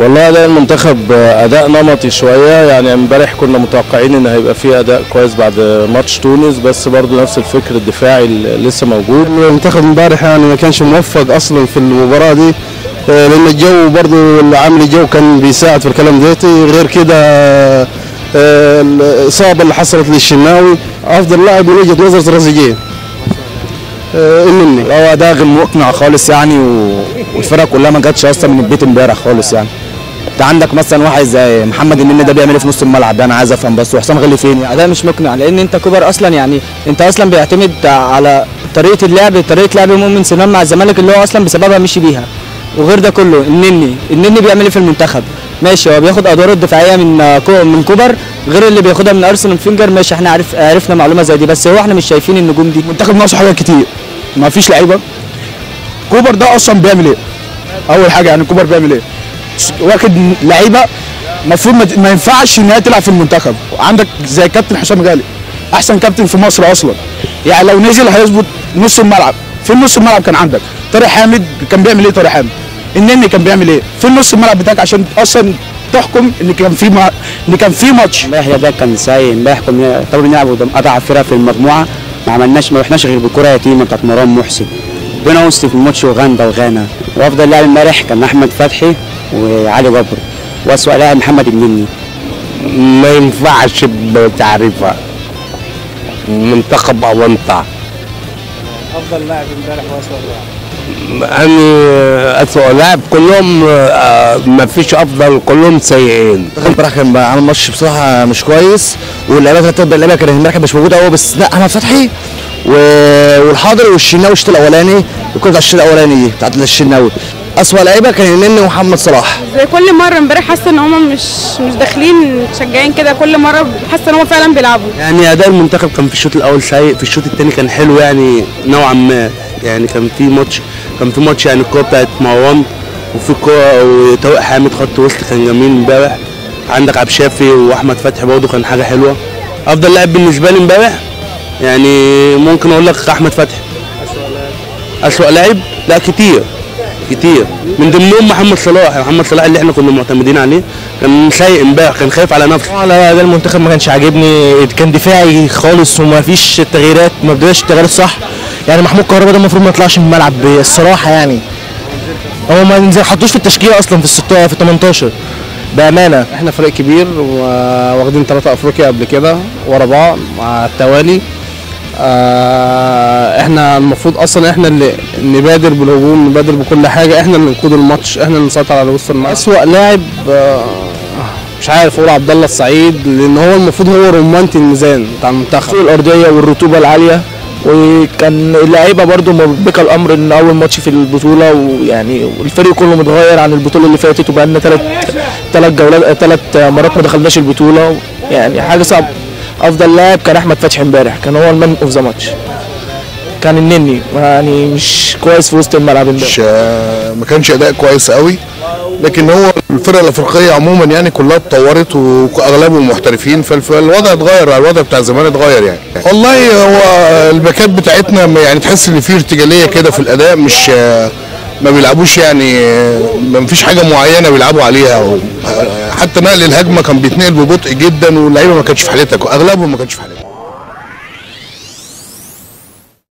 والله اداء المنتخب اداء نمطي شويه يعني امبارح كنا متوقعين ان هيبقى فيه اداء كويس بعد ماتش تونس بس برضو نفس الفكر الدفاعي اللي لسه موجود المنتخب امبارح يعني ما كانش موفق اصلا في المباراه دي آه، لان الجو برضو عامل الجو كان بيساعد في الكلام ديتي غير كده آه، الاصابه اللي حصلت للشناوي افضل لاعب من وجهه نظر ترازيجيه آه، النني هو ده غير مقنع خالص يعني و... والفرقه كلها ما جاتش اصلا من البيت امبارح خالص يعني انت عندك مثلا واحد زي محمد النني ده بيعمل ايه في نص الملعب ده انا عايز افهم بس وحسام غالي فين يعني اداء مش مقنع لان انت كوبر اصلا يعني انت اصلا بيعتمد على طريقه اللعب طريقه لعب مؤمن سليمان مع الزمالك اللي هو اصلا بسببها مشي بيها وغير ده كله النني النني بيعمل ايه في المنتخب ماشي هو بياخد ادواره الدفاعيه من كو من كوبر غير اللي بياخدها من ارسنال فينجر ماشي احنا عرف عرفنا معلومه زي دي بس هو احنا مش شايفين النجوم دي المنتخب ناقصه حاجات كتير ما فيش لعيبه كوبر ده اصلا بيعمل ايه اول حاجه يعني كوبر بيعمل ايه واخد لعيبه المفروض ما- ما ينفعش ان هي تلعب في المنتخب عندك زي كابتن حسام غالي احسن كابتن في مصر اصلا يعني لو نزل هيظبط نص الملعب في نص الملعب كان عندك طارق حامد كان بيعمل ايه طارق حامد النني كان بيعمل ايه في نص الملعب بتاعك عشان اصلا تحكم ان كان في ما... ان كان في ماتش امبارح ده كان سيء امبارح كنا يعتبر نلعب قدام اضعف فرقه في المجموعه ما عملناش ما رحناش غير بالكره يتيمه بتاعت مروان محسن بينا وسط في الماتش وغندا وغانا وافضل لاعب امبارح كان احمد فتحي وعلي جبر واسوأ لاعب محمد النني ما ينفعش بتعريفها منتخب أونطة افضل لاعب امبارح واسوء لاعب أنا أسوأ لاعب كلهم آه، ما فيش أفضل كلهم سيئين امبارح كان بقى عامل ماتش بصراحه مش كويس واللعيبه كانت اللعيبه كانت امبارح كانت مش موجوده قوي بس لا احمد فتحي و... والحاضر والشناوي الشوط الاولاني الكره بتاع الشوط الاولاني دي بتاعت الشناوي اسوأ لعيبه كان النني ومحمد صلاح زي كل مره امبارح حاسه ان هم مش مش داخلين متشجعين كده كل مره حاسه ان هم فعلا بيلعبوا يعني اداء المنتخب كان في الشوط الاول سيء في الشوط الثاني كان حلو يعني نوعا ما يعني كان في ماتش كان في ماتش يعني الكوره بتاعت مروان وفي كوره وطارق حامد خط وسط كان جميل امبارح عندك عبد الشافي واحمد فتحي برضه كان حاجه حلوه افضل لاعب بالنسبه لي امبارح يعني ممكن اقول لك احمد فتحي اسوأ لاعب لا كتير كتير من ضمنهم محمد صلاح محمد صلاح اللي احنا كنا معتمدين عليه كان سيء امبارح كان خايف على نفسه لا ده المنتخب ما كانش عاجبني كان دفاعي خالص وما فيش تغييرات ما بداش التغيير الصح يعني محمود كهربا ده المفروض ما يطلعش من الملعب الصراحه يعني هو ما نزل حطوش في التشكيله اصلا في الستة في 18 بامانه احنا فريق كبير واخدين ثلاثة افريقيا قبل كده ورا بعض مع التوالي آه، احنا المفروض اصلا احنا اللي نبادر بالهجوم نبادر بكل حاجه احنا اللي نقود الماتش احنا اللي نسيطر على وسط الملعب اسوأ لاعب آه، مش عارف اقول عبد الله السعيد لان هو المفروض هو رمانة الميزان بتاع المنتخب الارضيه والرطوبه العاليه وكان اللعيبه برضو مربكه الامر ان اول ماتش في البطوله ويعني الفريق كله متغير عن البطوله اللي فاتت وبقى لنا ثلاث ثلاث جولات ثلاث مرات ما دخلناش البطوله يعني حاجه صعبه افضل لاعب كان احمد فتحي امبارح كان هو المان اوف ذا ماتش كان النني يعني مش كويس في وسط الملعب امبارح مش ما كانش اداء كويس قوي لكن هو الفرق الافريقيه عموما يعني كلها اتطورت واغلبهم محترفين فالوضع اتغير الوضع بتاع زمان اتغير يعني والله هو الباكات بتاعتنا يعني تحس ان في ارتجاليه كده في الاداء مش ما بيلعبوش يعني ما فيش حاجه معينه بيلعبوا عليها حتى نقل الهجمه كان بيتنقل ببطء جدا واللعيبه ما كانتش في حالتها اغلبهم ما كانش في حالتها